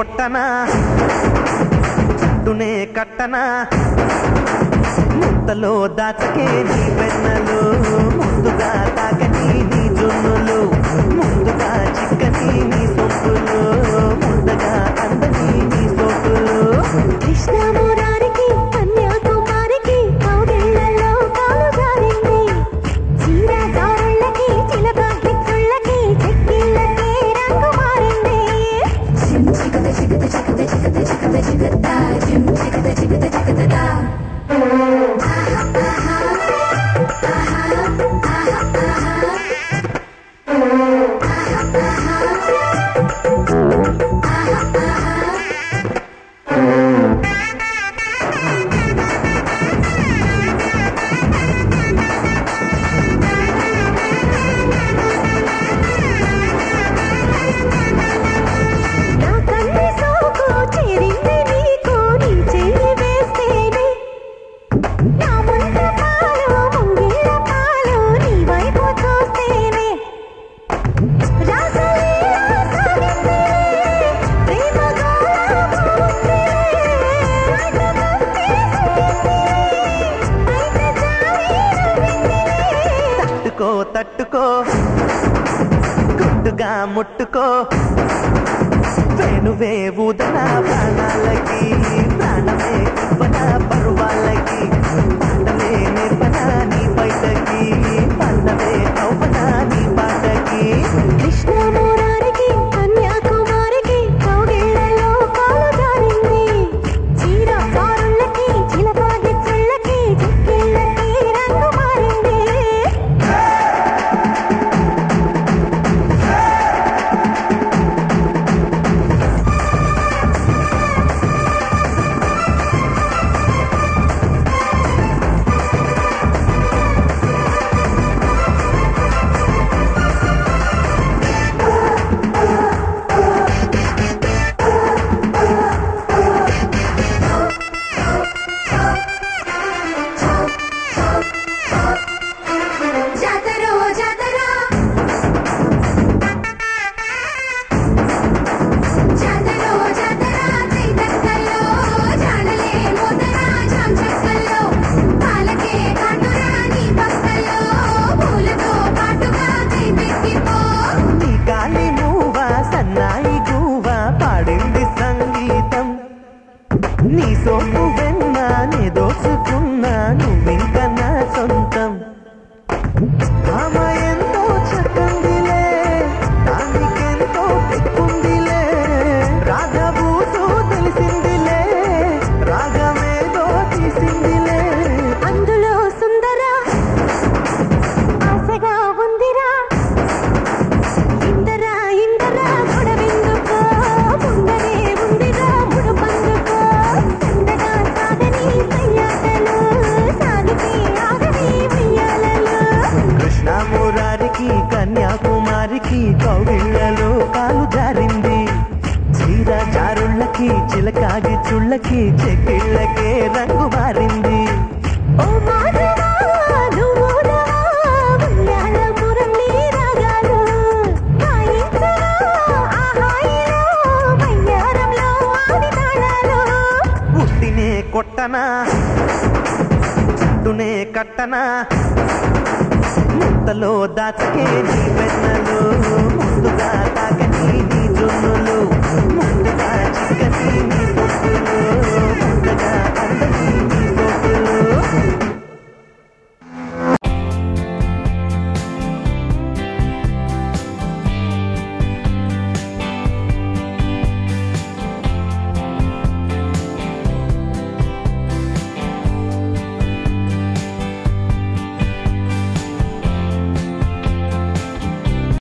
కొట్టనా చుట్టూనే కట్టనా ముత్తలో దాచకే నీ వెన్నలు ముందుగా తాకని నీ జున్నులు ముందుగా చిక్కని నీ సొంతులు ముందుగా అందని నీ సోటులు కృష్ణమురారికి కన్యాకుమారికి కౌగిళ్ళలో కాలు జారింది చీరదారుళ్ళకి చిలక గిచ్చుళ్ళకి చెక్కిళ్ళకి రంగు మారింది నా కన్ను సోకు చేరింది నీకు నీ చెయ్యి వేస్తేనే నా ముంత పాలు ముంగిళ్ళ పాలు నీ వైపు చూస్తేనే రాసలీల సాగింది ప్రేమ గోళ బాగుంది అయితే తట్టుకో తట్టుకో గుట్టుగా ముట్టుకో వేణువే ఊదన ప్రాణాలకి ప్రాణమే ఇవ్వన పరువాలకి పాటలే నిర్వన నీ బయటకి పల్లవే అవ్వన నీ పాటకి కృష్ణమురారికి కన్యాకుమారికి కౌగిళ్ళలో కాలు జారింది చీర కారుళ్ళకి చిలక గిచ్చుళ్ళకి చిక్కిళ్ళకి రంగు మారింది జాతరో జాతరా జాతరో జాతరా చైతక్కల్లో జాడలే మోతరా జామ్ చెక్కల్లో పాలకే కాటురా నీ పక్కల్లో పూలతో పాటుగా కై పెక్కిపో నీ గాలి మూవ సన్నాయి గువ్వ పాడింది సంగీతం నీ సోపు వెన్న నీ దోచుకున్నా నువ్వింక నా సొంతం ఆమ ఎంతో చక్కందిలే దానికెంతో తిక్కుందిలే రాగబూసు తెలిసిందిలే రాగమేదో తీసిందిలే అందులో సుందర ఆశగా ఉందిరా ఇందరా ఇందరా గొడవెందుకో ముందరే ఉందిరా ముడుపందుకో సందగా సాగని సయ్యాటలు సాగితే ఆగని ఉయ్యాలలు కృష్ణ మురారికి కన్యాకుమారికి కౌగిళ్ళలో కాలు జారింది చీర జారుళ్ళకి చిలకాగి చుళ్ళకి చెక్కిళ్ళకే రంగు మారింది ఓ మాధవా నువ్వునవా ఉయ్యాల మురళి రాగాలు హాయించవా ఆ హాయిలో వయ్యారంలో ఆది తాళాలు ఉట్టినే కొట్టనా చుట్టూనే కట్టనా ముత్తలో దాచకే నీ వెన్నలు ముందుగా తాకని నీ జున్నులు ముందు